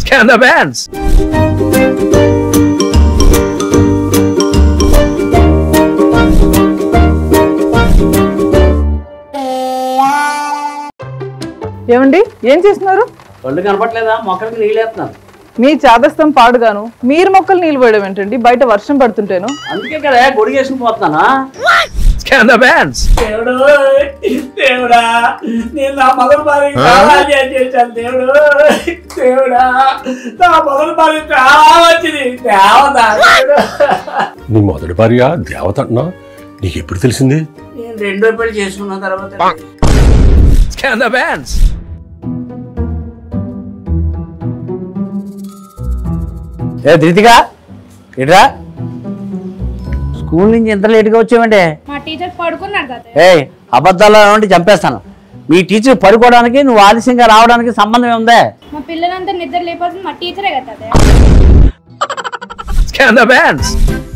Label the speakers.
Speaker 1: Scan the bands.
Speaker 2: ఏమండి ఏం చేస్తున్నారు
Speaker 3: ఒళ్ళు కనపట్లేదా మొక్కలకి నీళ్ళు వేస్తున్నాను
Speaker 2: మీ చాదస్తం పాడుగాను మీరు మొక్కలు నీళ్ళు పోయడం ఏంటండి బయట వర్షం పడుతుంటేను
Speaker 3: అందుకే కదా గొడుగు వేసుకుని పోతున్నానా
Speaker 1: Scan the bands.
Speaker 3: దేవుడు దేవుడా నేను నా మొదటి భార్య కావాలి అని చేశాను దేవుడు దేవుడా నా మొదటి భార్య కావచ్చింది దేవత దేవుడు.
Speaker 4: నీ మొదటి భార్య దేవత అంటున్నా నీకు ఎప్పుడు తెలిసింది
Speaker 3: నేను రెండో పెళ్లి చేసుకున్న తర్వాత
Speaker 1: Scan the bands.
Speaker 3: ఏ ధృతిగా ఇట్రా స్కూల్ నుంచి ఇంత లేట్గా వచ్చావంటే
Speaker 5: మా టీచర్ పడుకున్నాడు కదా
Speaker 3: ఏ అబద్ధాలు అంటే చంపేస్తాను మీ టీచర్ పడుకోవడానికి నువ్వు ఆలస్యంగా రావడానికి సంబంధం ఉందే
Speaker 5: మా పిల్లలంతా నిద్ర లేకపోతుంది మా టీచరే కదా అదే
Speaker 1: Scan the bands.